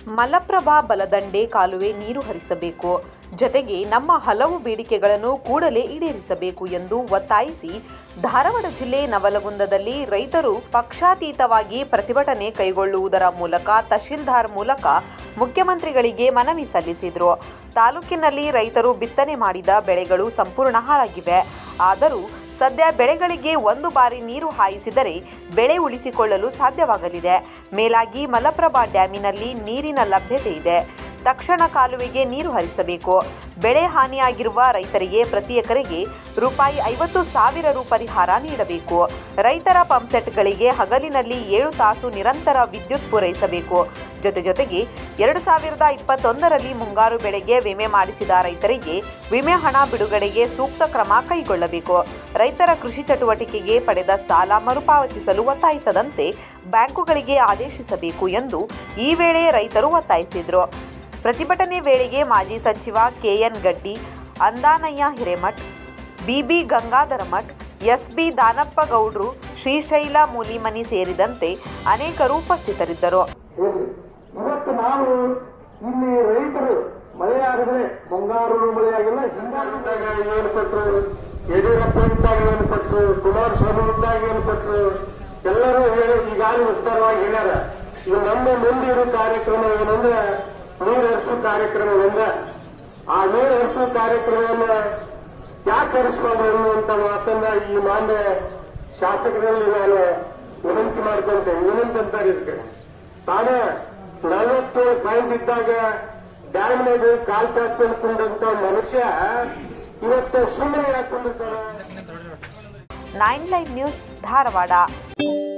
ಮಲಪ್ರಭಾ ಬಲದಂಡೆ ಕಾಲುವೆ ನೀರು ಹರಿಸಬೇಕು ಜತೆಗೆ ನಮ್ಮ ಹಲವು ಬೇಡಿಕೆಗಳನ್ನು ಕೂಡಲೇ ಈಡೇರಿಸಬೇಕು ಎಂದು ಒತ್ತಾಯಿಸಿ ಧಾರವಾಡ ಜಿಲ್ಲೆ ನವಲಗುಂದದಲ್ಲಿ ರೈತರು ಪಕ್ಷಾತೀತವಾಗಿ ಪ್ರತಿಭಟನೆ ಕೈಗೊಳ್ಳುವುದರ ಮೂಲಕ ತಹಶೀಲ್ದಾರ್ ಮೂಲಕ ಮುಖ್ಯಮಂತ್ರಿಗಳಿಗೆ ಮನವಿ ಸಲ್ಲಿಸಿದರು ತಾಲೂಕಿನಲ್ಲಿ ರೈತರು ಬಿತ್ತನೆ ಮಾಡಿದ ಬೆಳೆಗಳು ಸಂಪೂರ್ಣ ಹಾಳಾಗಿವೆ ಆದರೂ ಸದ್ಯ ಬೆಳೆಗಳಿಗೆ ಒಂದು ಬಾರಿ ನೀರು ಹಾಯಿಸಿದರೆ ಬೆಳೆ ಉಳಿಸಿಕೊಳ್ಳಲು ಸಾಧ್ಯವಾಗಲಿದೆ ಮೇಲಾಗಿ ಮಲಪ್ರಭಾ ಡ್ಯಾಮಿನಲ್ಲಿ ನೀರಿನ ಲಭ್ಯತೆ ಇದೆ ತಕ್ಷಣ ಕಾಲುವೆಗೆ ನೀರು ಹರಿಸಬೇಕು ಬೆಳೆ ಹಾನಿಯಾಗಿರುವ ರೈತರಿಗೆ ಪ್ರತಿ ಎಕರೆಗೆ ರೂಪಾಯಿ ಐವತ್ತು ಸಾವಿರ ರು ಪರಿಹಾರ ನೀಡಬೇಕು ರೈತರ ಪಂಪ್ಸೆಟ್ಗಳಿಗೆ ಹಗಲಿನಲ್ಲಿ ಏಳು ತಾಸು ನಿರಂತರ ವಿದ್ಯುತ್ ಪೂರೈಸಬೇಕು ಜೊತೆ ಜೊತೆಗೆ ಎರಡು ಸಾವಿರದ ಇಪ್ಪತ್ತೊಂದರಲ್ಲಿ ಮುಂಗಾರು ಬೆಳೆಗೆ ವಿಮೆ ಮಾಡಿಸಿದ ರೈತರಿಗೆ ವಿಮೆ ಹಣ ಬಿಡುಗಡೆಗೆ ಸೂಕ್ತ ಕ್ರಮ ಕೈಗೊಳ್ಳಬೇಕು ರೈತರ ಕೃಷಿ ಚಟುವಟಿಕೆಗೆ ಪಡೆದ ಸಾಲ ಮರುಪಾವತಿಸಲು ಒತ್ತಾಯಿಸದಂತೆ ಬ್ಯಾಂಕುಗಳಿಗೆ ಆದೇಶಿಸಬೇಕು ಎಂದು ಈ ವೇಳೆ ರೈತರು ಒತ್ತಾಯಿಸಿದರು ಪ್ರತಿಭಟನೆ ವೇಳೆಗೆ ಮಾಜಿ ಸಚಿವ K N Gaddi Andanayya Hiremath B B Gangadhara Math S B Danappa ಗೌಡ್ರು ಶ್ರೀಶೈಲ ಮೂಲಿಮನಿ ಸೇರಿದಂತೆ ಅನೇಕರು ಉಪಸ್ಥಿತರಿದ್ದರು ಹೇಳಿ ಇವತ್ತು ನಾವು ಇಲ್ಲಿ ರೈತರು ಮಳೆಯಾಗಿದ್ರೆ ಮುಂಗಾರು ಮಳೆಯಾಗಿಲ್ಲ ಹಿಂಗಾರು ಏನು ಕೊಟ್ಟರು ಯಡಿಯೂರಪ್ಪ ಇದ್ದಾಗ ಏನು ಕೊಟ್ಟರು ಕುಮಾರಸ್ವಾಮಿ ಇದ್ದಾಗ ಏನು ಕೊಟ್ಟರು ಎಲ್ಲರೂ ಹೇಳಿ ಈಗಾಗಲೇ ವಿಸ್ತಾರವಾಗಿ ಹೇಳ್ಯಾರ ಇದು ನಮ್ಮ ಮುಂದೆ ಇರೋ ಕಾರ್ಯಕ್ರಮ ಏನಂದ್ರೆ ನೀರು ಹರಿಸೋ ಕಾರ್ಯಕ್ರಮ ಒಂದ ಆ ನೀರು ಹರಿಸೋ ಕಾರ್ಯಕ್ರಮವನ್ನ ಯಾಕೆ ಹರಿಸ್ಕೊಂಡ್ರು ಅನ್ನುವಂತ ಮಾತನ್ನ ಈ ಮಾನ್ಯ ಶಾಸಕರಲ್ಲಿ ನಾನು ವಿನಂತಿ ಮಾಡ್ಕೊಂತೇನೆ ವಿನಂತಿ ಅಂತಾರೆ ಇದಕ್ಕೆ ತಾನೇ ನಲವತ್ತೇಳು ಪಾಯಿಂಟ್ ಇದ್ದಾಗ ಡ್ಯಾಮ್ನಾಗ ಕಾಲ್ ಚಾಚ್ಕೊಂಡಂತ ಮನುಷ್ಯ ಇವತ್ತು ಸುಮ್ಮನೆ ಯಾಕೆ ಕುಂದಿರ್ತಾನೆ ನೈನ್ ಲೈವ್ ನ್ಯೂಸ್ ಧಾರವಾಡ